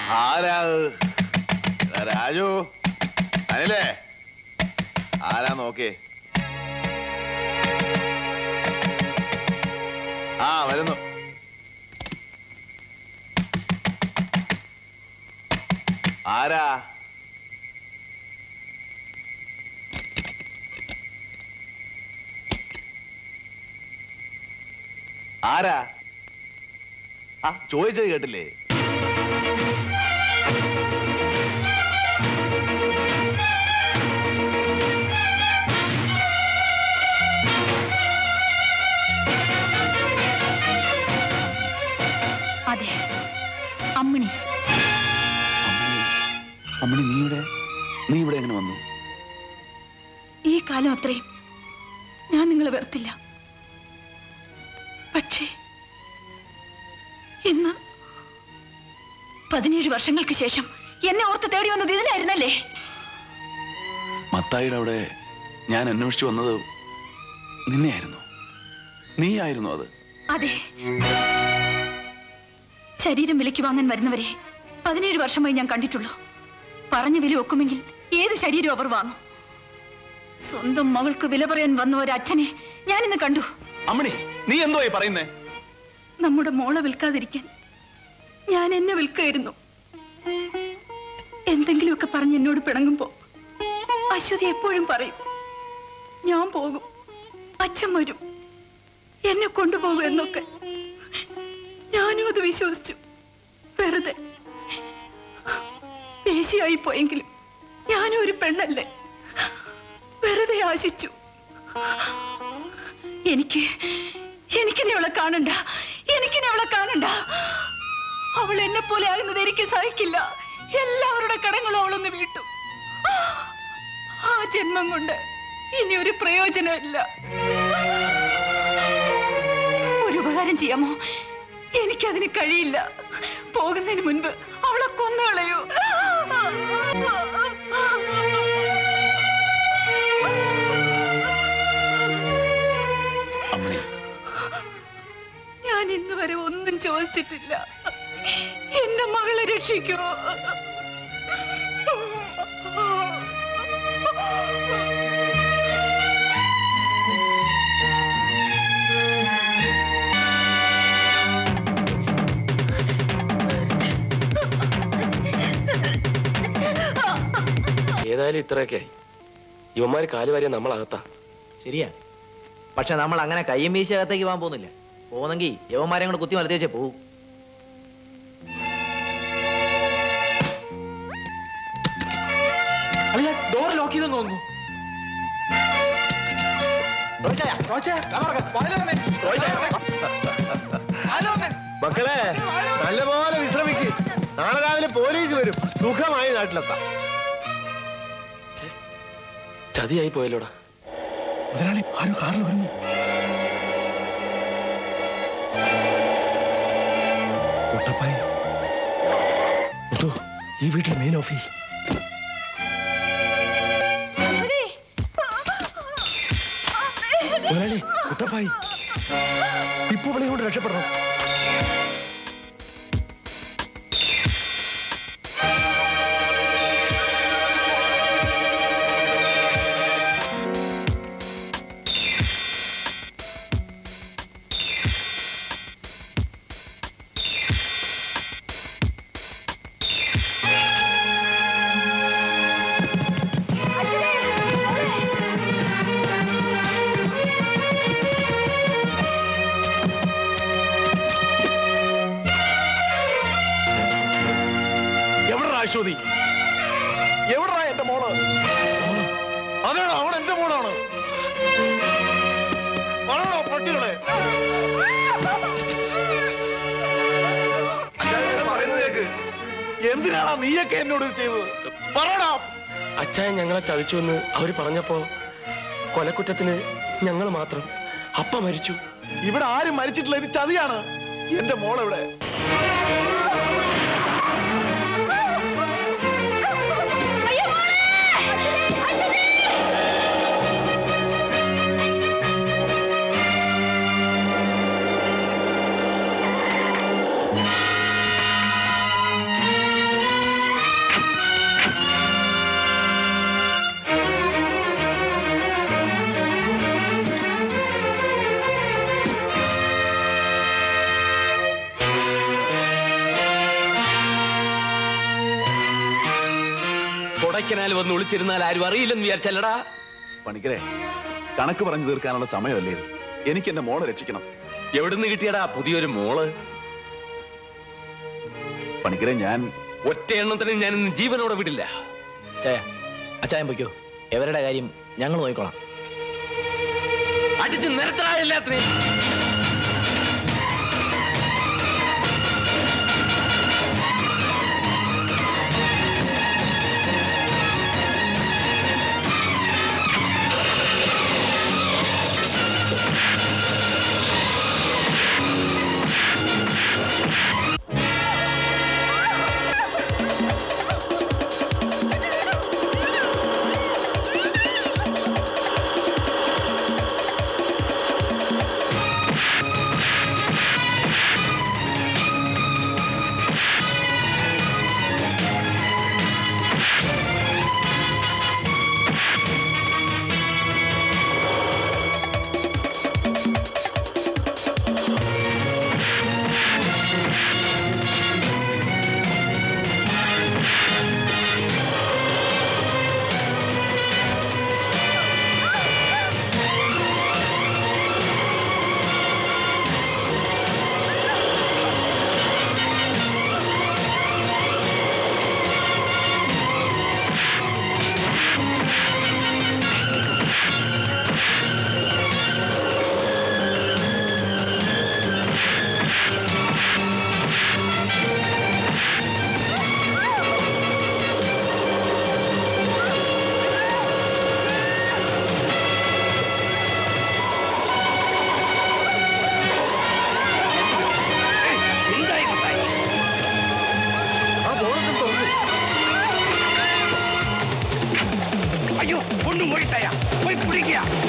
ആരാ അത്? ആ, രാജു അനിലേ ആരാ നോക്കേ ആ വരുന്നു ആരാ ആരാ ആ ചോദിച്ചത് കേട്ടില്ലേ അതെ അമ്മിണി അമ്മണി നീ ഇവിടെ നീ ഇവിടെ എങ്ങനെ വന്നു ഈ കാലം അത്രയും ഞാൻ നിങ്ങളെ വെറുത്തില്ല പക്ഷേ ഇന്ന് പതിനേഴ് വർഷങ്ങൾക്ക് ശേഷം എന്നെ ഓർത്ത് തേടി വന്നത് ഇതിനായിരുന്നല്ലേ മത്തായിയുടെ അവിടെ ഞാൻ അന്വേഷിച്ചു വന്നത് നിന്നെയായിരുന്നു നീ ആയിരുന്നു അത് അതെ ശരീരം വിലയ്ക്ക് വാങ്ങാൻ വരുന്നവരെ പതിനേഴ് വർഷമായി ഞാൻ കണ്ടിട്ടുള്ളൂ പറഞ്ഞ വില ഒക്കുമെങ്കിൽ ഏത് ശരീരം അവർ വാങ്ങും സ്വന്തം മകൾക്ക് വില പറയാൻ വന്ന ഒരച്ഛനെ ഞാനിന്ന് കണ്ടു അമ്മണി നീ എന്തോ പറയുന്നേ നമ്മുടെ മോളെ വിൽക്കാതിരിക്കാൻ ഞാൻ എന്നെ വിൽക്കായിരുന്നു എന്തെങ്കിലുമൊക്കെ പറഞ്ഞ് എന്നോട് പിണങ്ങുമ്പോ അശ്വതി എപ്പോഴും പറയും ഞാൻ പോകും അച്ഛൻ വരും എന്നെ കൊണ്ടുപോകും എന്നൊക്കെ ഞാനും അത് വിശ്വസിച്ചു വെറുതെ ദേശീയായി പോയെങ്കിലും ഞാനും ഒരു പെണ്ണല്ലേ വെറുതെ ആശിച്ചു എനിക്ക് എനിക്കിനി അവളെ കാണണ്ട എനിക്കിനി അവളെ കാണണ്ട അവൾ എന്നെ പോലെ ആകുന്നത് എനിക്ക് സഹിക്കില്ല എല്ലാവരുടെ കടങ്ങളും അവളൊന്ന് വീട്ടും ആ ജന്മം കൊണ്ട് ഇനി ഒരു പ്രയോജനമില്ല ഒരു ഉപകാരം ചെയ്യാമോ എനിക്കതിന് കഴിയില്ല പോകുന്നതിന് മുൻപ് അവളെ കൊന്നുകളയൂ അമ്മണി ഞാൻ ഇന്ന് വരെ ഒന്നും ചോദിച്ചിട്ടില്ല എന്റെ മകളെ രക്ഷിക്കുമോ ഏതായാലും ഇത്രയൊക്കെ ഇവന്മാര് കാലുവാരിയ നമ്മളകത്താ ശരിയാ പക്ഷെ നമ്മൾ അങ്ങനെ കയ്യും വീശി അകത്തേക്ക് പോകാൻ പോകുന്നില്ല പോകുന്നെങ്കിൽ യവന്മാരെ കൂടെ കുത്തി മലത്തേച്ചേ പോകും ഡോർ ലോക്ക് ചെയ്തെന്ന് തോന്നുന്നു മക്കളെ നല്ലപോലെ വിശ്രമിക്ക് നാളെ രാവിലെ പോലീസ് വരും സുഖമായി നാട്ടിലെത്താം ചതിയായി പോയല്ലോടാ മുതലാളി ആരോ കാറിൽ വരുന്നു ഒട്ടപ്പായി മുത്തു, ഈ വീട്ടിൽ മെയിൻ ഓഫീസ് മുതലാളി കുട്ടപ്പായി ഇപ്പൊ വിളി കൊണ്ട് രക്ഷപ്പെടണം എവിടാ അശ്വതി എവിടാ എന്റെ മോള് അതാണ് അവൾ എന്റെ മോളാണ് പറയണോ പട്ടികളെ പറയുന്നത് കേക്ക് എന്തിനാണ് നീയൊക്കെ എന്നോട് ഇത് ചെയ്തത് പറയണോ അച്ചായൻ ഞങ്ങളെ ചതിച്ചു എന്ന് അവര് പറഞ്ഞപ്പോ കൊലക്കുറ്റത്തിന് ഞങ്ങൾ മാത്രം അപ്പ മരിച്ചു ഇവിടെ ആരും മരിച്ചിട്ടില്ല ഇത് ചതിയാണ് എന്റെ മോളെവിടെ ആ കൊടൈക്കനാൽ വന്ന് ഒളിച്ചിരുന്നാൽ ആരും അറിയില്ലെന്ന് വിചാരിച്ചല്ലടാ പണിക്കരെ കണക്ക് പറഞ്ഞു തീർക്കാനുള്ള സമയമല്ലേ ഇത് എനിക്ക് എന്റെ മോളെ രക്ഷിക്കണം എവിടുന്ന് കിട്ടിയടാ പുതിയൊരു മോള് പണിക്കരെ ഞാൻ ഒറ്റ എണ്ണത്തിന് ഞാൻ ഇന്ന് ജീവനോടെ വിടില്ല ചായ അച്ചായം പൊയ്ക്കോ എവരുടെ കാര്യം ഞങ്ങൾ നോക്കിക്കോളാം അടിച്ച് നിരത്തടാ എല്ലാത്തിനെയും അയ്യോ കൊണ്ടുപോയിട്ടയാ പോയി പിടിക്കുക